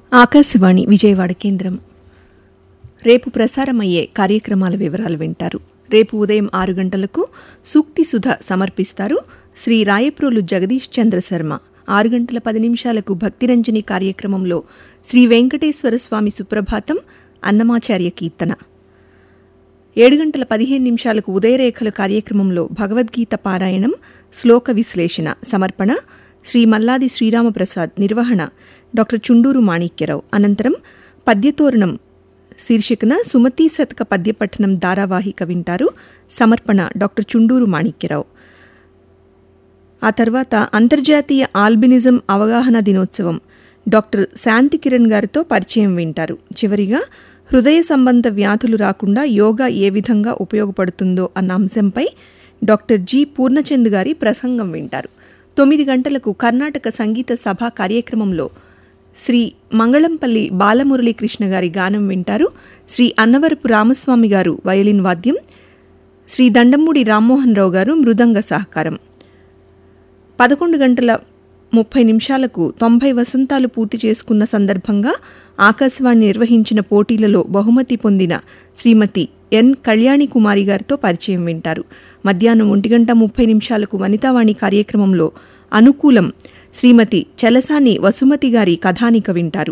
ఆకాశవాణి విజయవాడ కేంద్రం రేపు ప్రసారమయ్యే కార్యక్రమాల వివరాలు వింటారు రేపు ఉదయం ఆరు గంటలకు సూక్తి సుధ సమర్పిస్తారు శ్రీ రాయప్రోలు జగదీష్ చంద్ర శర్మ ఆరు గంటల పది నిమిషాలకు భక్తిరంజని కార్యక్రమంలో శ్రీ వెంకటేశ్వర స్వామి సుప్రభాతం అన్నమాచార్య కీర్తన ఏడు గంటల పదిహేను నిమిషాలకు ఉదయరేఖల కార్యక్రమంలో భగవద్గీత పారాయణం శ్లోక విశ్లేషణ సమర్పణ శ్రీ మల్లాది శ్రీరామప్రసాద్ నిర్వహణ డాక్టర్ చుండూరు మాణిక్యరావు అనంతరం పద్యతోరణం శీర్షికన సుమతీ శతక పద్యపఠనం ధారావాహిక వింటారు సమర్పణ డాక్టర్ చుండూరు మాణిక్యరావు ఆ తర్వాత అంతర్జాతీయ ఆల్బినిజం అవగాహన దినోత్సవం డాక్టర్ శాంతి కిరణ్ గారితో పరిచయం వింటారు చివరిగా హృదయ సంబంధ వ్యాధులు రాకుండా యోగా ఏ విధంగా ఉపయోగపడుతుందో అన్న అంశంపై డాక్టర్ జి పూర్ణచంద్ గారి ప్రసంగం వింటారు తొమ్మిది గంటలకు కర్ణాటక సంగీత సభ కార్యక్రమంలో శ్రీ మంగళంపల్లి బాలమురళీకృష్ణ గారి గానం వింటారు శ్రీ అన్నవరపు రామస్వామి గారు వయలిన్ వాద్యం శ్రీ దండమూడి రామ్మోహన్ రావు గారు మృదంగ సహకారం పదకొండు గంటల ముప్పై నిమిషాలకు తొంభై వసంతాలు పూర్తి చేసుకున్న సందర్భంగా ఆకాశవాణి నిర్వహించిన పోటీలలో బహుమతి పొందిన శ్రీమతి ఎన్ కళ్యాణి కుమారి గారితో పరిచయం వింటారు మధ్యాహ్నం ఒంటి గంట ముప్పై నిమిషాలకు వనితావాణి కార్యక్రమంలో అనుకూలం శ్రీమతి చలసాని వసుమతి గారి కథానిక వింటారు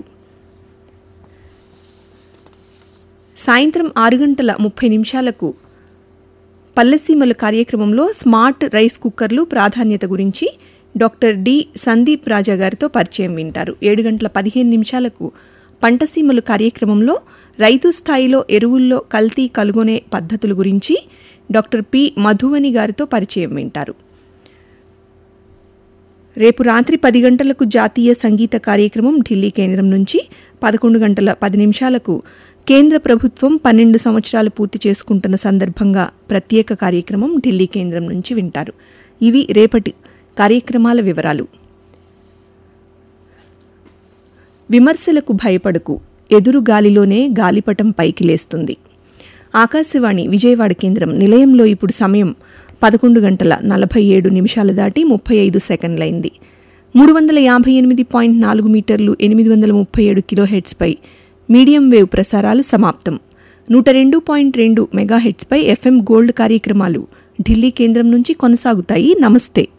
సాయంత్రం ఆరు గంటల ముప్పై నిమిషాలకు పల్లెసీమల కార్యక్రమంలో స్మార్ట్ రైస్ కుక్కర్లు ప్రాధాన్యత గురించి డాక్టర్ డి సందీప్ రాజా గారితో పరిచయం వింటారు ఏడు గంటల పదిహేను నిమిషాలకు పంటసీమలు కార్యక్రమంలో రైతు స్థాయిలో ఎరువుల్లో కల్తీ కలుగొనే పద్ధతుల గురించి డాక్టర్ పి మధువని గారితో పరిచయం వింటారు రేపు రాత్రి పది గంటలకు జాతీయ సంగీత కార్యక్రమం ఢిల్లీ కేంద్రం నుంచి పదకొండు గంటల పది నిమిషాలకు కేంద్ర ప్రభుత్వం పన్నెండు సంవత్సరాలు పూర్తి చేసుకుంటున్న సందర్భంగా ప్రత్యేక కార్యక్రమం ఢిల్లీ కేంద్రం నుంచి వింటారు ఇవి రేపటి కార్యక్రమాల వివరాలు విమర్శలకు భయపడకు ఎదురు గాలిలోనే గాలిపటం పైకి లేస్తుంది ఆకాశవాణి విజయవాడ కేంద్రం నిలయంలో ఇప్పుడు సమయం పదకొండు గంటల నలభై ఏడు నిమిషాలు దాటి ముప్పై ఐదు సెకండ్లైంది మూడు వందల యాభై ఎనిమిది పాయింట్ నాలుగు మీటర్లు ఎనిమిది వందల ముప్పై ఏడు కిలోహెడ్స్పై మీడియం వేవ్ ప్రసారాలు సమాప్తం నూట రెండు పాయింట్ రెండు మెగాహెడ్స్పై ఎఫ్ఎం గోల్డ్ కార్యక్రమాలు ఢిల్లీ కేంద్రం నుంచి కొనసాగుతాయి నమస్తే